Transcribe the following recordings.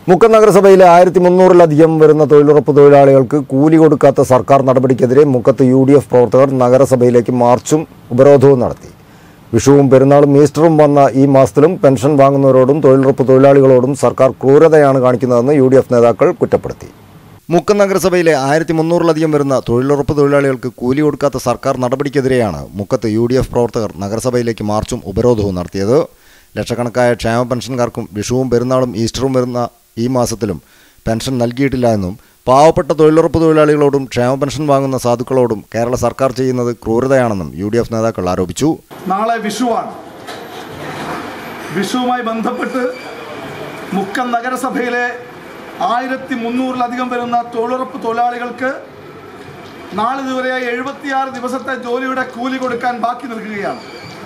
മുക്കം നഗരസഭയിലെ ആയിരത്തി മുന്നൂറിലധികം വരുന്ന തൊഴിലുറപ്പ് തൊഴിലാളികൾക്ക് കൂലി കൊടുക്കാത്ത സർക്കാർ നടപടിക്കെതിരെ മുക്കത്ത് യു ഡി എഫ് പ്രവർത്തകർ നഗരസഭയിലേക്ക് മാർച്ചും ഉപരോധവും നടത്തി വിഷുവും പെരുന്നാളും ഈസ്റ്ററും വന്ന ഈ മാസത്തിലും പെൻഷൻ വാങ്ങുന്നവരോടും തൊഴിലുറപ്പ് തൊഴിലാളികളോടും സർക്കാർ ക്രൂരതയാണ് കാണിക്കുന്നതെന്ന് യു ഡി എഫ് നേതാക്കൾ കുറ്റപ്പെടുത്തി മുക്കം നഗരസഭയിലെ ആയിരത്തി മുന്നൂറിലധികം വരുന്ന തൊഴിലുറപ്പ് തൊഴിലാളികൾക്ക് കൂലി കൊടുക്കാത്ത സർക്കാർ നടപടിക്കെതിരെയാണ് മുക്കത്ത് യു ഡി എഫ് പ്രവർത്തകർ നഗരസഭയിലേക്ക് മാർച്ചും ഉപരോധവും നടത്തിയത് ലക്ഷക്കണക്കായ ക്ഷേമ പെൻഷൻകാർക്കും വിഷുവും പെരുന്നാളും ഈസ്റ്ററും വരുന്ന ഈ മാസത്തിലും പെൻഷൻ നൽകിയിട്ടില്ല എന്നും പാവപ്പെട്ട തൊഴിലുറപ്പ് തൊഴിലാളികളോടും ക്ഷേമ പെൻഷൻ വാങ്ങുന്ന സാധുക്കളോടും കേരള സർക്കാർ ചെയ്യുന്നത് ക്രൂരതയാണെന്നും യു ഡി എഫ് നേതാക്കൾ ആരോപിച്ചു നാളെ വിഷുവാണ് വിഷുവുമായി ബന്ധപ്പെട്ട് മുക്കം നഗരസഭയിലെ ആയിരത്തി മുന്നൂറിലധികം വരുന്ന തൊഴിലുറപ്പ് തൊഴിലാളികൾക്ക് നാളിതുവരെയായി എഴുപത്തിയാറ് ദിവസത്തെ ജോലിയുടെ കൂലി കൊടുക്കാൻ ബാക്കി നിൽക്കുകയാണ്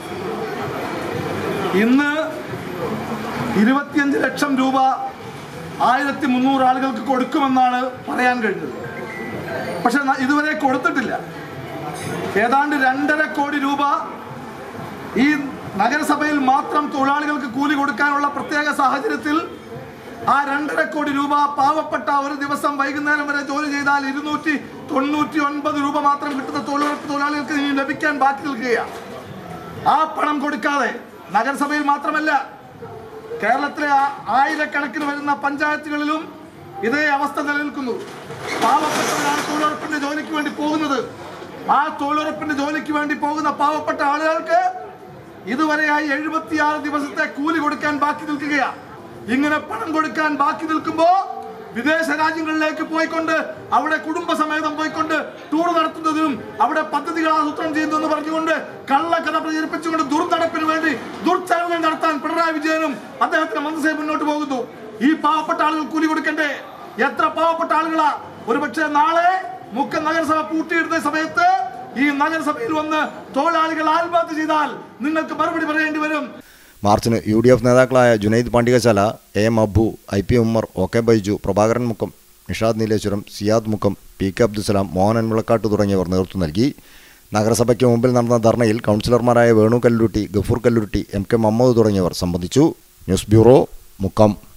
ഇന്ന് ഇരുപത്തിയഞ്ച് ലക്ഷം രൂപ ആയിരത്തി മുന്നൂറ് ആളുകൾക്ക് കൊടുക്കുമെന്നാണ് പറയാൻ കഴിഞ്ഞത് പക്ഷെ ന- ഇതുവരെ കൊടുത്തിട്ടില്ല ഏതാണ്ട് രണ്ടര കോടി രൂപ ഈ നഗരസഭയിൽ മാത്രം തൊഴിലാളികൾക്ക് കൂലി കൊടുക്കാനുള്ള പ്രത്യേക സാഹചര്യത്തിൽ ആ രണ്ടര കോടി രൂപ പാവപ്പെട്ട ഒരു ദിവസം വൈകുന്നേരം വരെ ജോലി ചെയ്താൽ ഇരുന്നൂറ്റി തൊണ്ണൂറ്റി ഒൻപത് രൂപ മാത്രം കിട്ടുന്ന തൊഴിലുറപ്പ് തൊഴിലാളികൾക്ക് ഇനി ലഭിക്കാൻ ബാക്കി നിൽക്കുകയാണ് ആ പണം കൊടുക്കാതെ നഗരസഭയിൽ മാത്രമല്ല കേരളത്തിലെ ആ- ആയിരക്കണക്കിന് വരുന്ന പഞ്ചായത്തുകളിലും ഇതേ അവസ്ഥ നിലനിൽക്കുന്നു പാവപ്പെട്ടവരാണ് തൊഴിലുറപ്പിന്റെ ജോലിക്ക് വേണ്ടി പോകുന്നത് ആ തൊഴിലുറപ്പിന്റെ ജോലിക്ക് വേണ്ടി പോകുന്ന പാവപ്പെട്ട ആളുകൾക്ക് ഇതുവരെയായി എഴുപത്തിയാറ് ദിവസത്തെ കൂലി കൊടുക്കാൻ ബാക്കി നിൽക്കുകയാണ് ഇങ്ങനെ പണം കൊടുക്കാൻ ബാക്കി നിൽക്കുമ്പോ വിദേശ രാജ്യങ്ങളിലേക്ക് പോയിക്കൊണ്ട് അവിടെ കുടുംബസമേതം പോയിക്കൊണ്ട് ടൂർ നടത്തുന്നതിനും അവിടെ പദ്ധതികൾ ആസൂത്രണം ചെയ്യുന്നതെന്ന് പറഞ്ഞുകൊണ്ട് കള്ളക്കഥ പ്രചരിപ്പിച്ചുകൊണ്ട് ദുർനടപ്പിന് വേണ്ടി ദുർച്ചെലവുകൾ നടത്താൻ പിണറായി വിജയനും അദ്ദേഹത്തിന്റെ മന്ത്രിസഭ മുന്നോട്ട് പോകുന്നു ഈ പാവപ്പെട്ട ആളുകൾ കൂലി കൊടുക്കണ്ടേ എത്ര പാവപ്പെട്ട ആളുകളാ ഒരുപക്ഷെ നാളെ മുക്കം നഗരസഭ പൂട്ടിയിടുന്ന സമയത്ത് ഈ നഗരസഭയിൽ വന്ന് തൊഴിലാളികൾ ആത്മഹത്യ ചെയ്താൽ നിങ്ങൾക്ക് മറുപടി പറയേണ്ടി വരും മാർച്ചിന് യു ഡി എഫ് നേതാക്കളായ Junaid Pandikasala A M Abbu I P Ummer O K Baiju Prabhakaran Mukkam Nishad Nileshwaram Siyad Mukkam P K Abdussalam Mohanan Vilakkattu തുടങ്ങിയവർ നേതൃത്വം നൽകി നഗരസഭയ്ക്ക് മുമ്പിൽ നടന്ന ധർണയിൽ കൗൺസിലർമാരായ വേണു കല്ലുരുട്ടി ഗഫൂർ കല്ലുരുട്ടി എം കെ മമ്മദ് തുടങ്ങിയവർ സംബന്ധിച്ചു ന്യൂസ് ബ്യൂറോ മുക്കം